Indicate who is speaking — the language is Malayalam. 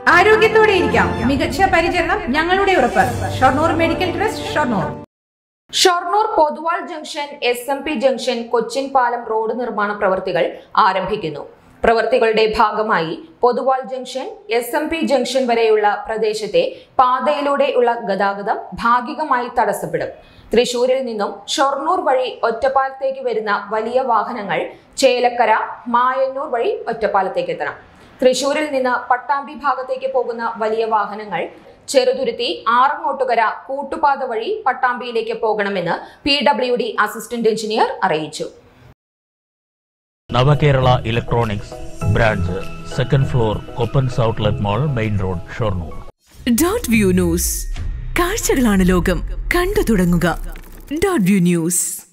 Speaker 1: ആരോഗ്യത്തോടെ ഇരിക്കാം മികച്ച പരിചരണം ഞങ്ങളുടെ ഉറപ്പ് Shoranur medical trust Shoranur
Speaker 2: Shoranur Pothuval junction S M P junction Cochin പാലം റോഡ് നിർമ്മാണ പ്രവൃത്തികൾ ആരംഭിക്കുന്നു പ്രവൃത്തികളുടെ ഭാഗമായി Pothuval junction S M P junction വരെയുള്ള പ്രദേശത്തെ പാതയിലൂടെയുള്ള ഗതാഗതം ഭാഗികമായി തടസ്സപ്പെടും തൃശൂരിൽ നിന്നും ഷൊർണൂർ വഴി ഒറ്റപ്പാലത്തേക്ക് വരുന്ന വലിയ വാഹനങ്ങൾ ചേലക്കര മായന്നൂർ വഴി ഒറ്റപ്പാലത്തേക്ക് എത്തണം തൃശൂരിൽ നിന്ന് പട്ടാമ്പി ഭാഗത്തേക്ക് പോകുന്ന വലിയ വാഹനങ്ങൾ ചെറുതുരുത്തി ആറങ്ങോട്ടുകര കൂട്ടുപാത വഴി പട്ടാമ്പിയിലേക്ക് പോകണമെന്ന് P W D assistant engineer അറിയിച്ചു
Speaker 3: Navakerala electronics branch second floor Koppens outlet mall main road Shoranur
Speaker 4: dot view news കാഴ്ചകളാണ് ലോകം കണ്ടു തുടങ്ങുക ഡോട്ട് വ്യൂ ന്യൂസ്